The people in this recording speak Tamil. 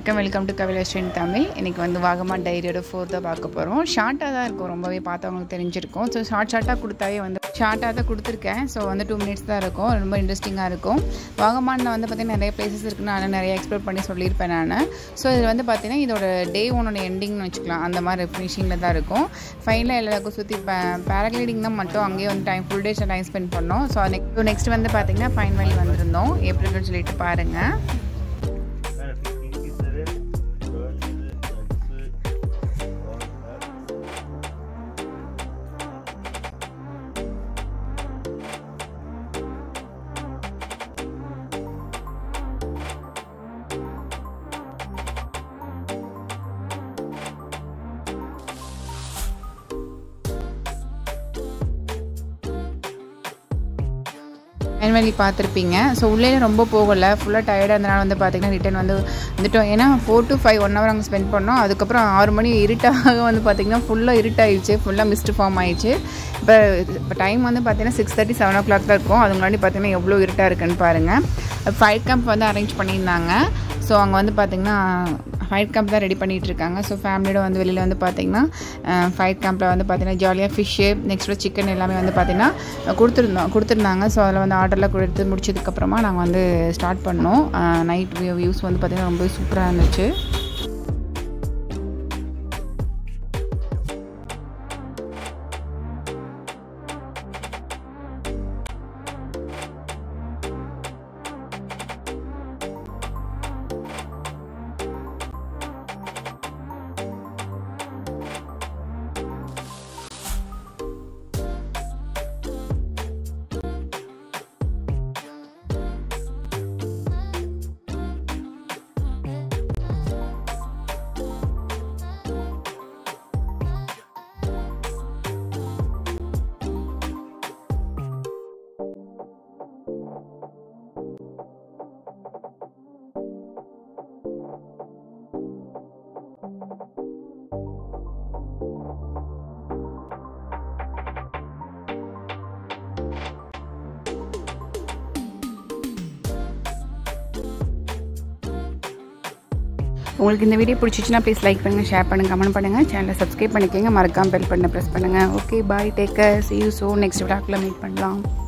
வணக்கம் வெல்கம் டு கவிலஸ்ரீன் தமிழ் இன்றைக்கி வந்து வாகமா டைரியோட ஃபோர்த்தை பார்க்க போகிறோம் ஷார்ட்டாக தான் இருக்கும் ரொம்பவே பார்த்தவங்களுக்கு தெரிஞ்சிருக்கும் ஸோ ஷார்ட் ஷார்ட்டாக கொடுத்தாவே வந்து ஷார்ட்டாக தான் கொடுத்துருக்கேன் ஸோ வந்து டூ மினிட்ஸ் தான் இருக்கும் ரொம்ப இன்ட்ரெஸ்டிங்காக இருக்கும் வாகமானில் வந்து பார்த்திங்கன்னா நிறைய பிளேசஸ் இருக்குன்னு நான் நிறைய எக்ஸ்ப்ளோர் பண்ணி சொல்லியிருப்பேன் நான் ஸோ இது வந்து பார்த்திங்கன்னா இதோட டே ஒன்னோட எண்டிங்னு வச்சுக்கலாம் அந்த மாதிரி ஃபினிஷிங்கில் தான் இருக்கும் ஃபைனலாக எல்லாருக்கும் சுற்றி பேராகிளைடிங் தான் மட்டும் அங்கேயே வந்து time full days time spend பண்ணோம் ஸோ நெக்ஸ்ட் நெக்ஸ்ட் வந்து பார்த்திங்கன்னா ஃபைன் வேலி வந்திருந்தோம் எப்படின்னு சொல்லிட்டு பாருங்கள் மேன்வெளி பார்த்துருப்பீங்க ஸோ உள்ளே ரொம்ப போகலை ஃபுல்லாக டயர்டாக இருந்தனால வந்து பார்த்திங்கன்னா ரிட்டன் வந்து வந்துட்டோம் ஏன்னா four to five one hour அங்கே ஸ்பெண்ட் பண்ணோம் அதுக்கப்புறம் ஆறு மணி இருட்டாக வந்து பார்த்திங்கன்னா ஃபுல்லாக இருட்டாயிடுச்சு ஃபுல்லாக மிஸ்ட் ஃபார்ம் ஆயிடுச்சு இப்போ இப்போ டைம் வந்து பார்த்திங்கன்னா six thirty seven o'clock தான் இருக்கும் அது முன்னாடி பார்த்திங்கன்னா எவ்வளோ இருட்டாக இருக்குன்னு பாருங்கள் ஃபைட் கேம்ப் வந்து அரேஞ்ச் பண்ணியிருந்தாங்க ஸோ அங்கே வந்து பார்த்திங்கன்னா ஃபைட் கேம்ப் தான் ரெடி பண்ணிகிட்டு இருக்காங்க ஸோ ஃபேமிலியோட வந்து வெளியில் வந்து பார்த்திங்கன்னா ஃபைட் கேம்பில் வந்து பார்த்திங்கன்னா ஜாலியாக ஃபிஷ்ஷு நெக்ஸ்ட்டு சிக்கன் எல்லாமே வந்து பார்த்திங்கன்னா கொடுத்துருந்தோம் கொடுத்துருந்தாங்க ஸோ அதில் வந்து ஆர்டர்லாம் கொடுத்து முடிச்சதுக்கப்புறமா நாங்கள் வந்து ஸ்டார்ட் பண்ணோம் நைட் வியூஸ் வந்து பார்த்திங்கன்னா ரொம்ப சூப்பராக இருந்துச்சு உங்களுக்கு இந்த வீடியோ பிடிச்சிச்சுன்னா ப்ளீஸ் லைக் பண்ணுங்கள் ஷேர் பண்ணுங்கள் கமெண்ட் பண்ணுங்கள் சேனலை சப்ஸ்கிரைப் பண்ணிக்கோங்க மறக்காமல் பெல் பண்ண ப்ரெஸ் பண்ணுங்கள் okay bye take see you so next விடாக்கில் மீட் பண்ணலாம்